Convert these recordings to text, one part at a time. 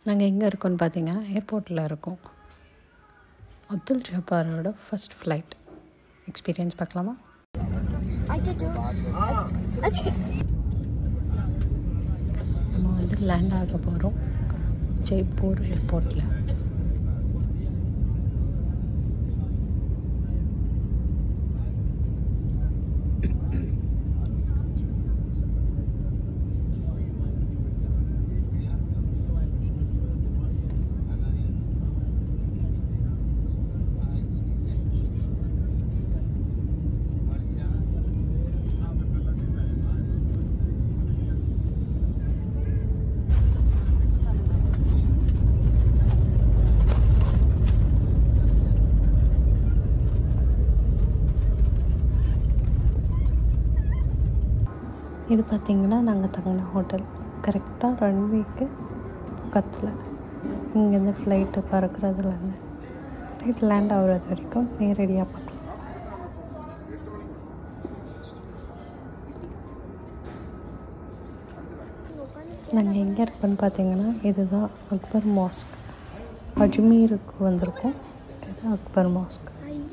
நாங்கள் எங்கே இருக்கோம்னு பார்த்தீங்கன்னா ஏர்போர்ட்டில் இருக்கோம் அப்துல் ஜப்பாரோட ஃபர்ஸ்ட் ஃப்ளைட் எக்ஸ்பீரியன்ஸ் பார்க்கலாமா நம்ம வந்து லேண்ட் ஆக போகிறோம் ஜெய்ப்பூர் ஏர்போர்ட்டில் இது பார்த்திங்கன்னா நாங்கள் தங்கின ஹோட்டல் கரெக்டாக ரன்வேக்கு பக்கத்தில் இங்கேருந்து ஃப்ளைட்டு பறக்கிறதுலேருந்து ஃப்ளைட் லேண்ட் ஆகுறது வரைக்கும் நேரடியாக பார்க்கலாம் நாங்கள் எங்கே இருக்கோம்னு பார்த்தீங்கன்னா இதுதான் அக்பர் மாஸ்க் அஜ்மீருக்கு வந்திருக்கோம் இது அக்பர் மாஸ்க்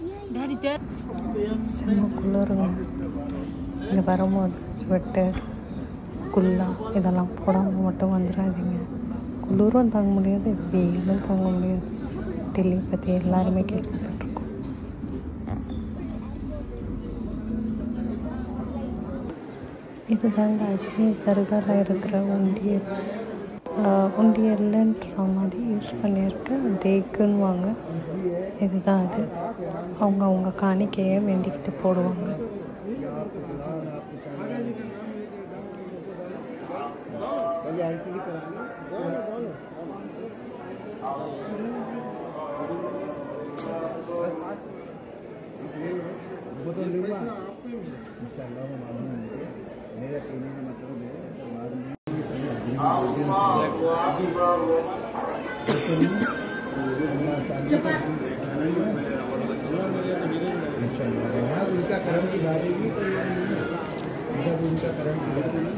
செம்ம குளிருங்க இங்கே வரும்போது ஸ்வெட்டர் குல்லா இதெல்லாம் போடாமல் மட்டும் வந்துடாதீங்க குளிரும் தாங்க முடியாது வெயிலும் தாங்க முடியாது டெல்லி பற்றி எல்லாருமே கேள்விப்பட்டிருக்கோம் இது தாங்க அஜ்மீர் தர்காவில் இருக்கிற உண்டியல் ஆஹ் உண்டியல்ன்ற மாதிரி யூஸ் பண்ணியிருக்க தேக்குன்னு வாங்க இதுதான் அது அவங்க அவங்க காணிக்கையை வேண்டிக்கிட்டு போடுவாங்க उनका कर्म की बात होगी तो ये नहीं है। जब उनका कर्म की बात होगी